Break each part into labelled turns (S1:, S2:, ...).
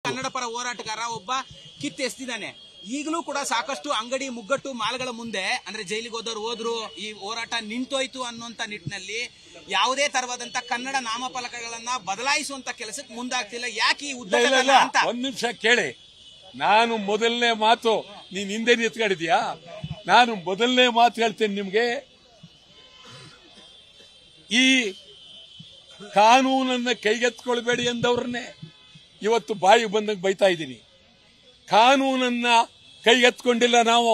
S1: ಕನ್ನಡ ಪರ ಹೋರಾಟಗಾರ ಒಬ್ಬ ಕಿತ್ತೆಸ್ತಿದ್ದಾನೆ ಈಗಲೂ ಕೂಡ ಸಾಕಷ್ಟು ಅಂಗಡಿ ಮುಗ್ಗಟ್ಟು ಮಾಲ್ಗಳ ಮುಂದೆ ಅಂದ್ರೆ ಜೈಲಿಗೆ ಹೋದವ್ರು ಹೋದ್ರು ಈ ಹೋರಾಟ ನಿಂತೋಯ್ತು ಅನ್ನುವಂತ ನಿಟ್ಟಿನಲ್ಲಿ ಯಾವುದೇ ತರವಾದಂತ ಕನ್ನಡ ನಾಮಫಲಕಗಳನ್ನ ಬದಲಾಯಿಸುವಂತ ಕೆಲಸಕ್ಕೆ ಮುಂದಾಗ್ತಿಲ್ಲ ಯಾಕೆ ಈ
S2: ಇಲ್ಲ
S1: ಉದ್ದ
S2: ಇಲ್ಲ ಇಲ್ಲ
S1: ಅಂತ
S2: ಒಂದ್ ನಿಮಿಷ ಕೇಳಿ ನಾನು ಮೊದಲನೇ ಮಾತು ನೀನ್ ಹಿಂದೆ ನಿಂತ್ಕೊಂಡಿದ್ಯಾ ನಾನು ಮೊದಲನೇ ಮಾತು ಹೇಳ್ತೇನೆ ನಿಮ್ಗೆ ಈ ಕಾನೂನನ್ನ ಕೈಗೆತ್ಕೊಳ್ಬೇಡಿ ಎಂದವ್ರನ್ನೇ ಇವತ್ತು ಬಾಯಿ ಬಂದಂಗೆ ಬೈತಾ ಇದ್ದೀನಿ ಕಾನೂನನ್ನ ಕೈಗೆತ್ಕೊಂಡಿಲ್ಲ ನಾವು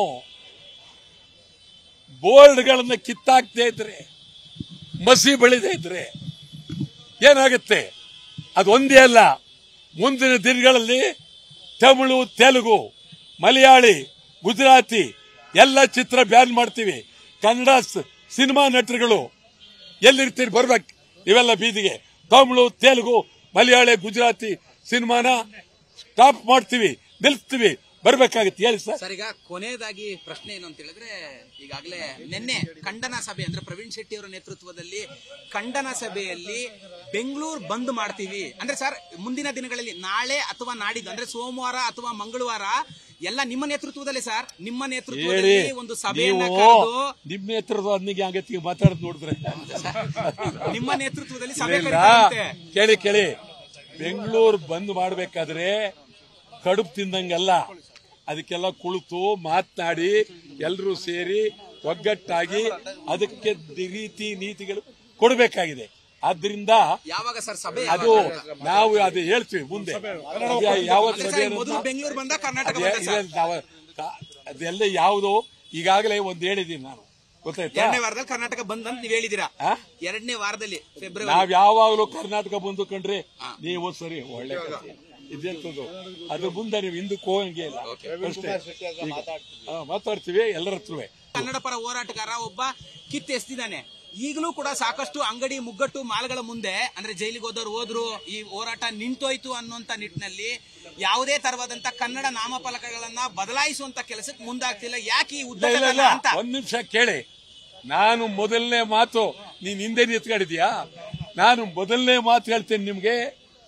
S2: ಬೋರ್ಡ್ಗಳನ್ನ ಕಿತ್ತಾಕ್ದೇ ಇದ್ರೆ ಮಸಿ ಬೆಳೆದೇ ಇದ್ರೆ ಏನಾಗುತ್ತೆ ಅದೊಂದೇ ಅಲ್ಲ ಮುಂದಿನ ದಿನಗಳಲ್ಲಿ ತಮಿಳು ತೆಲುಗು ಮಲಯಾಳಿ ಗುಜರಾತಿ ಎಲ್ಲ ಚಿತ್ರ ಬ್ಯಾನ್ ಮಾಡ್ತೀವಿ ಕನ್ನಡ ಸ- ಸಿನಿಮಾ ನಟರುಗಳು ಎಲ್ಲಿರ್ತೀರಿ ಬರ್ಬೇಕು ಇವೆಲ್ಲ ಬೀದಿಗೆ ತಮಿಳು ತೆಲುಗು ಮಲಯಾಳಿ ಗುಜರಾತಿ ಸಿನಿಮಾನ ಸ್ಟಾಪ್ ಮಾಡ್ತೀವಿ ನಿಲ್ಲಿಸ್ತೀವಿ ಬರ್ಬೇಕಾಗತ್ತೆ ಹೇಳಿ ಸರ್
S1: ಸರ್ ಈಗ ಕೊನೆಯದಾಗಿ ಪ್ರಶ್ನೆ ಏನು ಅಂತ ಹೇಳಿದ್ರೆ ಈಗಾಗಲೇ ನಿನ್ನೆ ಖಂಡನ ಸಭೆ ಅಂದ್ರೆ ಪ್ರವೀಣ್ ಶೆಟ್ಟಿ ಅವರ ನೇತೃತ್ವದಲ್ಲಿ ಖಂಡನ ಸಭೆಯಲ್ಲಿ ಬೆಂಗಳೂರು ಬಂದ್ ಮಾಡ್ತೀವಿ ಅಂದ್ರೆ ಸರ್ ಮುಂದಿನ ದಿನಗಳಲ್ಲಿ ನಾಳೆ ಅಥವಾ ನಾಡಿದ್ದು ಅಂದ್ರೆ ಸೋಮವಾರ ಅಥವಾ ಮಂಗಳವಾರ ಎಲ್ಲ ನಿಮ್ಮ ನೇತೃತ್ವದಲ್ಲಿ ಸರ್ ನಿಮ್ಮ
S2: ಹೇಳಿ
S1: ನೇತೃತ್ವದಲ್ಲಿ ಒಂದು ಸಭೆಯನ್ನ
S2: ನೀವು
S1: ಕರೆದು
S2: ನಿಮ್ಮ ಹತ್ರದ ಅನ್ನಿಗೆ ಆಗತ್ತಿಗೆ ಮಾತಾಡೋದು ನೋಡಿದ್ರೆ
S1: ನಿಮ್ಮ ನೇತೃತ್ವದಲ್ಲಿ ಸಭೆ
S2: ಇಲ್ಲ
S1: ಕರೀತಾರಂತೆ.
S2: ಕೇಳಿ ಕೇಳಿ ಬೆಂಗಳೂರು ಬಂದ್ ಮಾಡ್ಬೇಕಾದ್ರೆ ಕಡುಬು ತಿಂದಂಗಲ್ಲ ಅದಕ್ಕೆಲ್ಲ ಕುಳಿತು ಮಾತನಾಡಿ ಎಲ್ಲರೂ ಸೇರಿ ಒಗ್ಗಟ್ಟಾಗಿ ಅದಕ್ಕೆ ದಿ- ರೀತಿ ನೀತಿಗಳು ಕೊಡಬೇಕಾಗಿದೆ ಆದ್ರಿಂದ
S1: ಯಾವಾಗ ಸರ್ ಸಭೆ
S2: ಅದು ನಾವು ಅದು ಹೇಳ್ತೀವಿ ಮುಂದೆ ಅದ್ಯಾ- ಯಾವತ್ತು
S1: ಅಂದ್ರೆ
S2: ಸಭೆ
S1: ಸರ್, ಮೊದಲು ಬೆಂಗಳೂರು ಬಂದ ಕರ್ನಾಟಕ
S2: ಅದೇ-
S1: ಬಂದ ಸರ್.
S2: ಇದೆ ನಾವು- ಕಾ- ಅದೆಲ್ಲ ಯಾವುದು ಈಗಾಗಲೇ ಒಂದು ಹೇಳಿದೀನಿ ನಾನು ಗೊತ್ತಾಯ್ತಾ
S1: ಎರಡನೇ ವಾರದಲ್ಲಿ ಕರ್ನಾಟಕ ಬಂದ್ ಅಂತ ನೀವ್ ಹೇಳಿದೀರಾ
S2: ಆ?
S1: ಎರಡನೇ ವಾರದಲ್ಲಿ ಫೆಬ್ರವರಿ
S2: ನಾವ್ ಯಾವಾಗಲೂ ಕರ್ನಾಟಕ ಬಂದು ಕಂಡ್ರೆ ನೀವು ಸರಿ ಒಳ್ಳೆ ಕಥೆ. ಇದೆಂತದ್ದು ಅದು ಮುಂದೆ ನೀವು ಹಿಂದಕ್ಕೆ ಹೋಗಂಗೆ ಇಲ್ಲ ಅಷ್ಟೇ ಈಗ, ಆ, ಮಾತಾಡ್ತೀವಿ ಎಲ್ಲರ ಹತ್ರವೇ
S1: ಕನ್ನಡ ಪರ ಹೋರಾಟಗಾರ ಒಬ್ಬ ಕಿತ್ತೆಸ್ತಿದ್ದಾನೆ ಈಗಲೂ ಕೂಡ ಸಾಕಷ್ಟು ಅಂಗಡಿ ಮುಗ್ಗಟ್ಟು ಮಾಲ್ಗಳ ಮುಂದೆ ಅಂದ್ರೆ ಜೈಲಿಗೆ ಹೋದವ್ರು ಹೋದ್ರು ಈ ಹೋರಾಟ ನಿಂತೋಯ್ತು ಅನ್ನುವಂತ ನಿಟ್ಟಿನಲ್ಲಿ ಯಾವುದೇ ತರವಾದಂತ ಕನ್ನಡ ನಾಮಫಲಕಗಳನ್ನ ಬದಲಾಯಿಸುವಂತ ಕೆಲಸಕ್ಕೆ ಮುಂದಾಗ್ತಿಲ್ಲ ಯಾಕೆ ಈ
S2: ಇಲ್ಲ ಇಲ್ಲ ಇಲ್ಲ
S1: ಉದ್ದ ಅಂತ
S2: ಒಂದ್ ನಿಮಿಷ ಕೇಳಿ ನಾನು ಮೊದಲನೇ ಮಾತು ನೀನ್ ಹಿಂದೆ ನಿಂತ್ಕೊಂಡಿದ್ಯಾ ನಾನು ಮೊದಲನೇ ಮಾತು ಹೇಳ್ತೇನೆ ನಿಮ್ಗೆ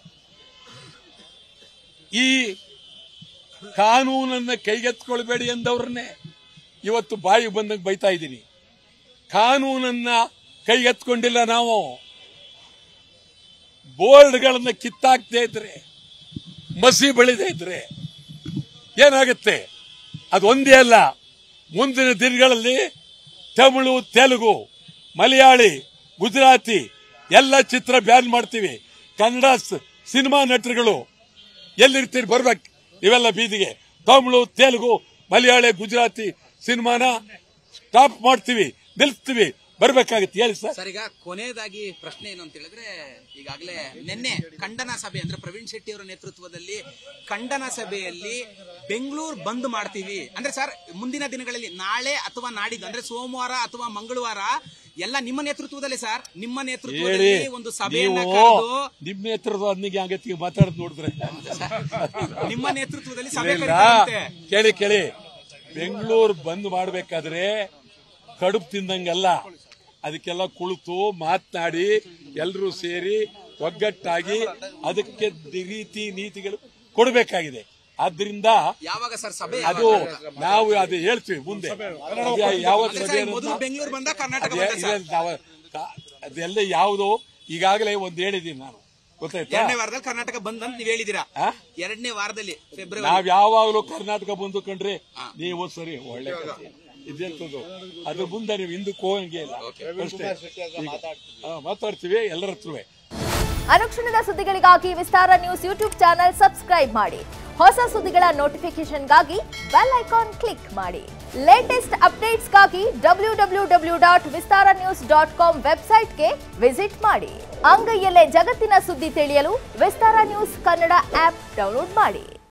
S2: ಈ ಕಾನೂನನ್ನ ಕೈಗೆತ್ಕೊಳ್ಬೇಡಿ ಎಂದವ್ರನ್ನೇ ಇವತ್ತು ಬಾಯಿ ಬಂದಂಗೆ ಬೈತಾ ಇದ್ದೀನಿ ಕಾನೂನನ್ನ ಕೈಗೆತ್ಕೊಂಡಿಲ್ಲ ನಾವು ಬೋರ್ಡ್ಗಳನ್ನ ಕಿತ್ತಾಕ್ದೇ ಇದ್ರೆ ಮಸಿ ಬೆಳೆದೇ ಇದ್ರೆ ಏನಾಗುತ್ತೆ ಅದೊಂದೇ ಅಲ್ಲ ಮುಂದಿನ ದಿನಗಳಲ್ಲಿ ತಮಿಳು ತೆಲುಗು ಮಲಯಾಳಿ ಗುಜರಾತಿ ಎಲ್ಲ ಚಿತ್ರ ಬ್ಯಾನ್ ಮಾಡ್ತೀವಿ ಕನ್ನಡ ಸ- ಸಿನಿಮಾ ನಟರುಗಳು ಎಲ್ಲಿರ್ತೀರಿ ಬರ್ಬೇಕು ಇವೆಲ್ಲ ಬೀದಿಗೆ ತಮಿಳು ತೆಲುಗು ಮಲಯಾಳಿ ಗುಜರಾತಿ ಸಿನಿಮಾನ ಸ್ಟಾಪ್ ಮಾಡ್ತೀವಿ ನಿಲ್ಲಿಸ್ತೀವಿ ಬರ್ಬೇಕಾಗತ್ತೆ ಹೇಳಿ ಸರ್
S1: ಸರ್ ಈಗ ಕೊನೆಯದಾಗಿ ಪ್ರಶ್ನೆ ಏನು ಅಂತ ಹೇಳಿದ್ರೆ ಈಗಾಗಲೇ ನಿನ್ನೆ ಖಂಡನ ಸಭೆ ಅಂದ್ರೆ ಪ್ರವೀಣ್ ಶೆಟ್ಟಿ ಅವರ ನೇತೃತ್ವದಲ್ಲಿ ಖಂಡನ ಸಭೆಯಲ್ಲಿ ಬೆಂಗಳೂರು ಬಂದ್ ಮಾಡ್ತೀವಿ ಅಂದ್ರೆ ಸರ್ ಮುಂದಿನ ದಿನಗಳಲ್ಲಿ ನಾಳೆ ಅಥವಾ ನಾಡಿದ್ದು ಅಂದ್ರೆ ಸೋಮವಾರ ಅಥವಾ ಮಂಗಳವಾರ ಎಲ್ಲ ನಿಮ್ಮ ನೇತೃತ್ವದಲ್ಲಿ ಸರ್ ನಿಮ್ಮ
S2: ಹೇಳಿ
S1: ನೇತೃತ್ವದಲ್ಲಿ ಒಂದು ಸಭೆಯನ್ನ
S2: ನೀವು
S1: ಕರೆದು
S2: ನಿಮ್ಮ ಹತ್ರದ ಅನ್ನಿಗೆ ಆಗತ್ತಿಗೆ ಮಾತಾಡೋದು ನೋಡಿದ್ರೆ
S1: ನಿಮ್ಮ ನೇತೃತ್ವದಲ್ಲಿ ಸಭೆ
S2: ಇಲ್ಲ
S1: ಕರೀತಾರಂತೆ.
S2: ಕೇಳಿ ಕೇಳಿ ಬೆಂಗಳೂರು ಬಂದ್ ಮಾಡ್ಬೇಕಾದ್ರೆ ಕಡುಬು ತಿಂದಂಗಲ್ಲ ಅದಕ್ಕೆಲ್ಲ ಕುಳಿತು ಮಾತನಾಡಿ ಎಲ್ಲರೂ ಸೇರಿ ಒಗ್ಗಟ್ಟಾಗಿ ಅದಕ್ಕೆ ದಿ- ರೀತಿ ನೀತಿಗಳು ಕೊಡಬೇಕಾಗಿದೆ ಆದ್ರಿಂದ
S1: ಯಾವಾಗ ಸರ್ ಸಭೆ
S2: ಅದು ನಾವು ಅದು ಹೇಳ್ತೀವಿ ಮುಂದೆ ಅದ್ಯಾ- ಯಾವತ್ತು
S1: ಅಂದ್ರೆ
S2: ಸಭೆ
S1: ಸರ್, ಮೊದಲು ಬೆಂಗಳೂರು ಬಂದ ಕರ್ನಾಟಕ
S2: ಅದೇ-
S1: ಬಂದ
S2: ಇದೆ
S1: ಸರ್.
S2: ನಾವು ಕಾ- ಅದೆಲ್ಲ ಯಾವುದು ಈಗಾಗಲೇ ಒಂದು ಹೇಳಿದ್ದೀನಿ ನಾನು ಗೊತ್ತಾಯ್ತಾ
S1: ಎರಡನೇ ವಾರದಲ್ಲಿ ಕರ್ನಾಟಕ ಬಂದ್ ಅಂತ ನೀವ್ ಹೇಳಿದೀರಾ
S2: ಆ?
S1: ಎರಡನೇ ವಾರದಲ್ಲಿ ಫೆಬ್ರವರಿ
S2: ನಾವ್ ಯಾವಾಗಲೂ ಕರ್ನಾಟಕ ಬಂದು ಕಂಡ್ರೆ ನೀವು ಸರಿ ಒಳ್ಳೆ ಕಥೆ. ಇದೆಂತದ್ದು ಅದು ಮುಂದೆ ನೀವು ಹಿಂದಕ್ಕೆ ಹೋಗಂಗೆ ಇಲ್ಲ ಅಷ್ಟೇ ಈಗ, ಆ, ಮಾತಾಡ್ತೀವಿ ಎಲ್ಲರ ಹತ್ರವೇ
S3: ಅನುಕ್ಷಣದ ಸುದ್ದಿಗಳಿಗಾಗಿ Vistara news YouTube channel subscribe ಮಾಡಿ ಹೊಸ ಸುದ್ದಿಗಳ ನೋಟಿಫಿಕೇಶನ್ಗಾಗಿ ಬೆಲ್ ಐಕಾನ್ ಕ್ಲಿಕ್ ಮಾಡಿ ಲೇಟೆಸ್ಟ್ ಅಪ್ಡೇಟ್ಸ್ಗಾಗಿ W W W dot Vistara news dot com ವೆಬ್ಸೈಟ್ಗೆ ವಿಸಿಟ್ ಮಾಡಿ ಅಂಗೈಯಲ್ಲೇ ಜಗತ್ತಿನ ಸುದ್ದಿ ತಿಳಿಯಲು Vistara news Kannada app download ಮಾಡಿ